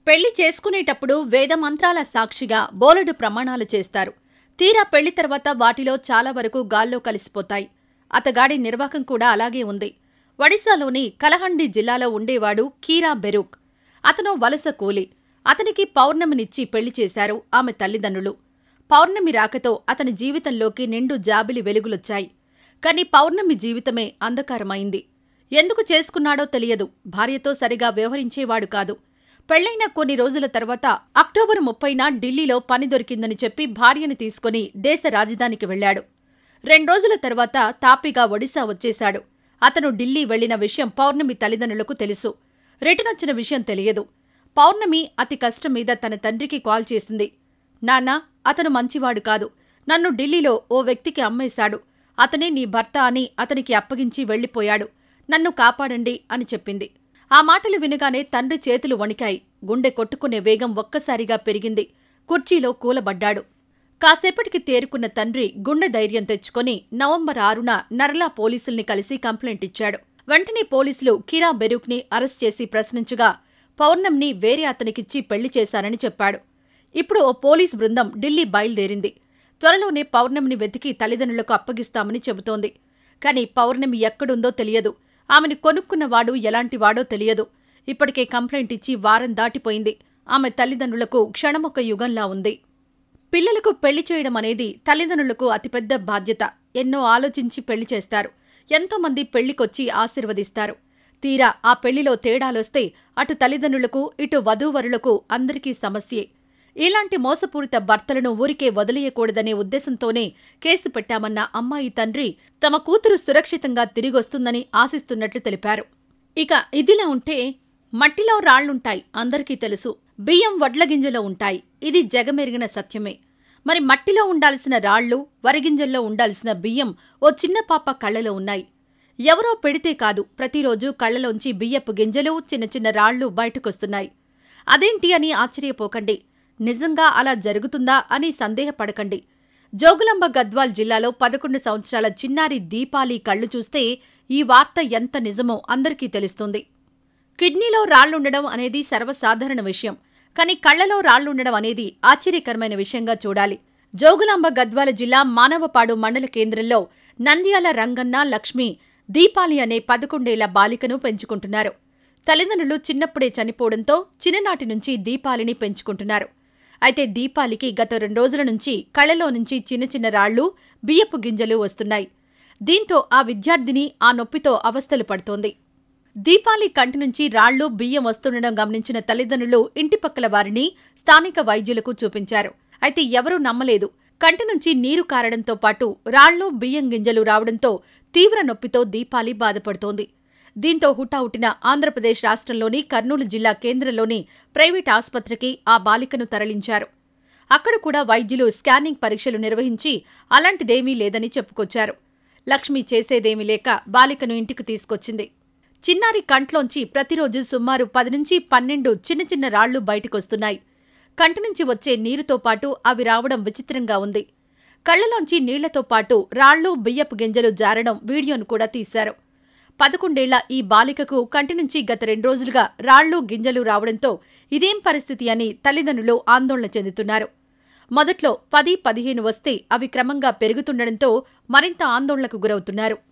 పెళ్లి చేసుకునేటప్పుడు వేదమంత్రాల సాక్షిగా బోలెడు ప్రమాణాలు చేస్తారు తీరా పెళ్లి తర్వాత వాటిలో చాలా వరకు గాల్లో కలిసిపోతాయి అతగాడి నిర్వాకం కూడా అలాగే ఉంది ఒడిశాలోని కలహండి జిల్లాలో ఉండేవాడు కీరా బెరూక్ అతను వలస కూలి అతనికి పౌర్ణమినిచ్చి పెళ్లి చేశారు ఆమె తల్లిదండ్రులు పౌర్ణమి రాకతో అతని జీవితంలోకి నిండు జాబిలి వెలుగులొచ్చాయి కాని పౌర్ణమి జీవితమే అంధకారమైంది ఎందుకు చేసుకున్నాడో తెలియదు భార్యతో సరిగా వ్యవహరించేవాడు కాదు పెళ్లైన కొన్ని రోజుల తర్వాత అక్టోబర్ ముప్పైన ఢిల్లీలో పని దొరికిందని చెప్పి భార్యను తీసుకుని దేశ రాజధానికి వెళ్లాడు రెండ్రోజుల తర్వాత తాపిగా ఒడిశా వచ్చేశాడు అతను ఢిల్లీ వెళ్లిన విషయం పౌర్ణమి తల్లిదండ్రులకు తెలుసు రిటర్నొచ్చిన విషయం తెలియదు పౌర్ణమి అతి కష్టం మీద తన తండ్రికి కాల్ చేసింది నాన్నా అతను మంచివాడు కాదు నన్ను ఢిల్లీలో ఓ వ్యక్తికి అమ్మేశాడు అతనే నీ భర్త అని అతనికి అప్పగించి వెళ్లిపోయాడు నన్ను కాపాడండి అని చెప్పింది ఆ మాటలు వినగానే తండ్రి చేతులు వణికాయి గుండె కొట్టుకునే వేగం ఒక్కసారిగా పెరిగింది కుర్చీలో కూలబడ్డాడు కాసేపటికి తేరుకున్న తండ్రి గుండె ధైర్యం తెచ్చుకొని నవంబర్ ఆరున నర్లా పోలీసుల్ని కలిసి కంప్లైంట్ ఇచ్చాడు వెంటనే పోలీసులు కిరా బెరూక్ని అరెస్ట్ చేసి ప్రశ్నించగా పౌర్ణంని వేరే అతనికిచ్చి పెళ్లి చేశానని చెప్పాడు ఇప్పుడు ఓ పోలీస్ బృందం ఢిల్లీ బయలుదేరింది త్వరలోనే పౌర్ణమిని వెతికి తల్లిదండ్రులకు అప్పగిస్తామని చెబుతోంది కాని పౌర్ణమి ఎక్కడుందో తెలియదు ఆమెను కొనుక్కున్నవాడు ఎలాంటివాడో తెలియదు ఇప్పటికే కంప్లైంట్ ఇచ్చి వారం దాటిపోయింది ఆమె తల్లిదండ్రులకు క్షణమొక యుగంలా ఉంది పిల్లలకు పెళ్లి చేయడం అనేది తల్లిదండ్రులకు అతిపెద్ద బాధ్యత ఎన్నో ఆలోచించి పెళ్లి చేస్తారు ఎంతోమంది పెళ్లికొచ్చి ఆశీర్వదిస్తారు తీరా ఆ పెళ్లిలో తేడాలొస్తే అటు తల్లిదండ్రులకు ఇటు వధూవరులకు అందరికీ సమస్యే ఇలాంటి మోసపూరిత భర్తలను ఊరికే వదిలేయకూడదనే ఉద్దేశంతోనే కేసు పెట్టామన్న అమ్మాయి తండ్రి తమ కూతురు సురక్షితంగా తిరిగొస్తుందని ఆశిస్తున్నట్లు తెలిపారు ఇక ఇదిలా ఉంటే మట్టిలో రాళ్లుంటాయి అందరికీ తెలుసు బియ్యం వడ్లగింజలో ఉంటాయి ఇది జగమెరిగిన సత్యమే మరి మట్టిలో ఉండాల్సిన రాళ్లు వరిగింజల్లో ఉండాల్సిన బియ్యం ఓ చిన్న పాప కళ్ళలో ఉన్నాయి ఎవరో పెడితే కాదు ప్రతిరోజు కళ్ళలోంచి బియ్యపు గింజలు చిన్న చిన్న రాళ్లు బయటకొస్తున్నాయి అదేంటి అని ఆశ్చర్యపోకండి నిజంగా అలా జరుగుతుందా అని సందేహపడకండి జోగులాంబ గద్వాల్ జిల్లాలో పదకొండు సంవత్సరాల చిన్నారి దీపాలి కళ్ళు చూస్తే ఈ వార్త ఎంత నిజమో అందరికీ తెలుస్తుంది కిడ్నీలో రాళ్లుండడం అనేది సర్వసాధారణ విషయం కానీ కళ్లలో రాళ్లుండడం అనేది ఆశ్చర్యకరమైన విషయంగా చూడాలి జోగులాంబ గద్వాల జిల్లా మానవపాడు మండల కేంద్రంలో నంద్యాల రంగన్న లక్ష్మి దీపాలి అనే పదకొండేళ్ల బాలికను పెంచుకుంటున్నారు తల్లిదండ్రులు చిన్నప్పుడే చనిపోవడంతో చిన్ననాటి నుంచి దీపాలిని పెంచుకుంటున్నారు అయితే దీపాలికి గత రెండు రోజుల నుంచి కళ్ళలో నుంచి చిన్న చిన్న రాళ్లు బియ్యపు గింజలు వస్తున్నాయి దీంతో ఆ విద్యార్థిని ఆ నొప్పితో అవస్థలు పడుతోంది దీపాలి కంటి నుంచి రాళ్లు బియ్యం వస్తుండడం గమనించిన తల్లిదండ్రులు ఇంటి పక్కల వారిని స్థానిక వైద్యులకు చూపించారు అయితే ఎవరూ నమ్మలేదు కంటి నుంచి నీరు కారడంతో పాటు రాళ్లు బియ్యం గింజలు రావడంతో తీవ్ర నొప్పితో దీపాలి బాధపడుతోంది దీంతో హుటాహుటిన ఆంధ్రప్రదేశ్ రాష్ట్రంలోని కర్నూలు జిల్లా కేంద్రంలోని ప్రైవేట్ ఆసుపత్రికి ఆ బాలికను తరలించారు అక్కడ కూడా వైద్యులు స్కానింగ్ పరీక్షలు నిర్వహించి అలాంటిదేమీ లేదని చెప్పుకొచ్చారు లక్ష్మి చేసేదేమీ లేక బాలికను ఇంటికి తీసుకొచ్చింది చిన్నారి కంట్లోంచి ప్రతిరోజు సుమారు పది నుంచి పన్నెండు చిన్న చిన్న రాళ్లు బయటకొస్తున్నాయి కంటి నుంచి వచ్చే నీరుతో పాటు అవి రావడం విచిత్రంగా ఉంది కళ్లలోంచి నీళ్లతో పాటు రాళ్లు బియ్యపు గింజలు జారడం వీడియోను కూడా తీశారు పదకొండేళ్ల ఈ బాలికకు కంటి నుంచి గత రెండు రోజులుగా రాళ్లు గింజలు రావడంతో ఇదేం పరిస్థితి అని తల్లిదండ్రులు ఆందోళన చెందుతున్నారు మొదట్లో పది పదిహేను వస్తే అవి క్రమంగా పెరుగుతుండడంతో మరింత ఆందోళనకు గురవుతున్నారు